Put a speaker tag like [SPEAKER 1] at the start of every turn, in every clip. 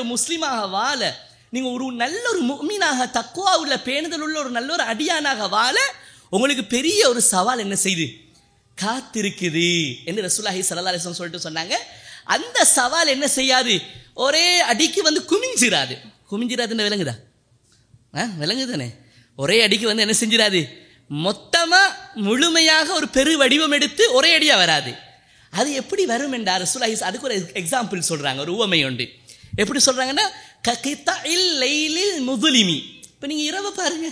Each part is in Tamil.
[SPEAKER 1] ஒரு முஸ்லீமாக வாழ நீங்க ஒரு நல்ல ஒரு முக்மீனாக தக்குவா உள்ள பேணுதல் உள்ள ஒரு நல்ல ஒரு அடியானாக வாழ உங்களுக்கு பெரிய ஒரு சவால் என்ன செய்து காத்திருக்குது என்று ரசூலாஹி சல்லா அலிஸ்லாம் சொல்லிட்டு சொன்னாங்க அந்த சவால் என்ன செய்யாது ஒரே அடிக்கு வந்து குமிஞ்சிராது குமிஞ்சிராதுன்னு விளங்குதா ஆ விளங்குதானே ஒரே அடிக்கு வந்து என்ன செஞ்சிடாது மொத்தமா முழுமையாக ஒரு பெரு வடிவம் எடுத்து ஒரே அடியா வராது அது எப்படி வரும் என்றார் ரசூலாஹி அதுக்கு ஒரு எக்ஸாம்பிள் சொல்றாங்க ஒரு உவமை உண்டு எப்படி சொல்றாங்கன்னா ககித்தஇல் லைலில் முதுலிமி இப்போ நீங்க இரவு பாருங்க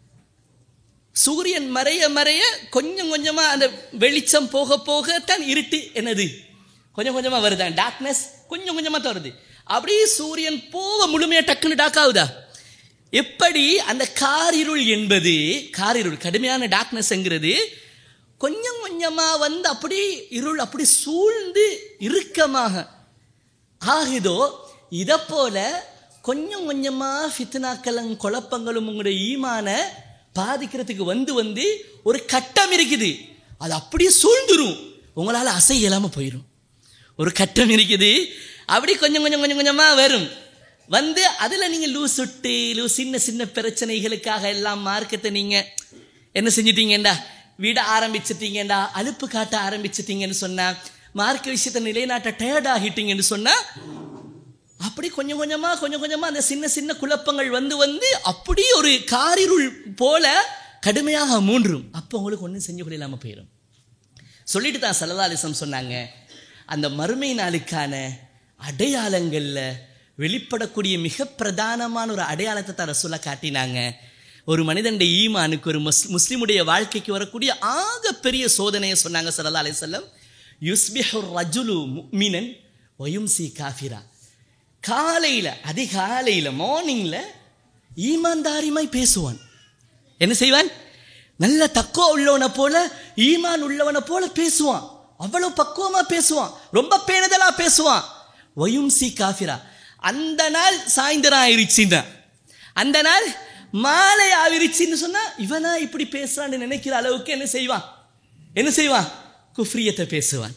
[SPEAKER 1] சூரியன் மறைய மறைய கொஞ்சம் கொஞ்சமா அந்த வெளிச்சம் போக போக தான் இருட்டு என்னது கொஞ்சம் கொஞ்சமா வருதான் டார்க்னஸ் கொஞ்சம் கொஞ்சமா தான் வருது அப்படியே சூரியன் போக முழுமையா டக்குன்னு டாக் ஆகுதா எப்படி அந்த காரிருள் என்பது காரிருள் கடுமையான டார்க்னஸ்ங்கிறது கொஞ்சம் கொஞ்சமா வந்து அப்படி இருள் அப்படி சூழ்ந்து இறுக்கமாக ஆகுதோ இதை போல கொஞ்சம் கொஞ்சமா ஃபித்னாக்களும் குழப்பங்களும் உங்களுடைய ஈமான பாதிக்கிறதுக்கு வந்து வந்து ஒரு கட்டம் இருக்குது அது அப்படியே சூழ்ந்துரும் உங்களால் அசை இல்லாமல் போயிடும் ஒரு கட்டம் இருக்குது அப்படி கொஞ்சம் கொஞ்சம் கொஞ்சம் கொஞ்சமாக வரும் வந்து அதில் நீங்கள் லூஸ் விட்டு லூஸ் சின்ன சின்ன பிரச்சனைகளுக்காக எல்லாம் மார்க்கத்தை நீங்கள் என்ன செஞ்சிட்டீங்கடா விட ஆரம்பிச்சிட்டீங்கடா அலுப்பு காட்ட ஆரம்பிச்சிட்டீங்கன்னு சொன்னா மார்க்க விஷயத்தை நிலைநாட்ட டயர்ட் ஆகிட்டீங்கன்னு சொன்னா அப்படி கொஞ்சம் கொஞ்சமா கொஞ்சம் கொஞ்சமா அந்த சின்ன சின்ன குழப்பங்கள் வந்து வந்து அப்படி ஒரு காரிருள் போல கடுமையாக மூன்றும் அப்போ உங்களுக்கு ஒன்றும் செஞ்சு கொள்ள இல்லாமல் போயிடும் சொல்லிட்டு தான் சல்லதாலிசம் சொன்னாங்க அந்த மறுமை நாளுக்கான அடையாளங்களில் வெளிப்படக்கூடிய மிக பிரதானமான ஒரு அடையாளத்தை தான் ரசூலா காட்டினாங்க ஒரு மனிதனுடைய ஈமானுக்கு ஒரு முஸ் முஸ்லிமுடைய வாழ்க்கைக்கு வரக்கூடிய ஆக பெரிய சோதனையை சொன்னாங்க சல்லா அலிசல்லம் யுஸ்பிஹு ரஜுலு முக்மினன் ஒயும்சி காஃபிரா காலையில் அதிகாலையில் மார்னிங்கில் ஈமான்தாரிமாய் பேசுவான் என்ன செய்வான் நல்ல தக்குவா உள்ளவனை போல ஈமான் உள்ளவனை போல பேசுவான் அவ்வளவு பக்குவமா பேசுவான் ரொம்ப பேணுதலா பேசுவான் வயும்சி காஃபிரா அந்த நாள் சாயந்தரம் ஆயிருச்சுன்னா அந்த நாள் மாலை ஆவிருச்சுன்னு சொன்னா இவனா இப்படி பேசுறான்னு நினைக்கிற அளவுக்கு என்ன செய்வான் என்ன செய்வான் குஃப்ரியத்தை பேசுவான்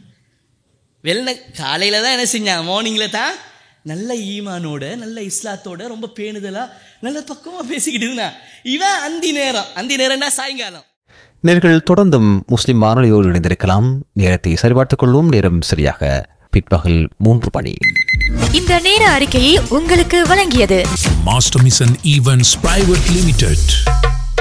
[SPEAKER 1] வெள்ள காலையில தான் என்ன செஞ்சான் மார்னிங்ல தான் நல்ல ஈமானோட நல்ல இஸ்லாத்தோட ரொம்ப பேணுதலா நல்ல பக்கமா பேசிக்கிட்டு இருந்தான் இவன் அந்தி நேரம் அந்தி நேரம்னா சாயங்காலம்
[SPEAKER 2] நேர்கள் தொடர்ந்தும் முஸ்லிம் வானொலியோடு இணைந்திருக்கலாம் நேரத்தை சரிபார்த்துக் கொள்வோம் நேரம் சரியாக பிற்பகல் மூன்று மணி
[SPEAKER 3] இந்த நேர அறிக்கையை உங்களுக்கு வழங்கியது
[SPEAKER 4] Master Mission Events Private Limited.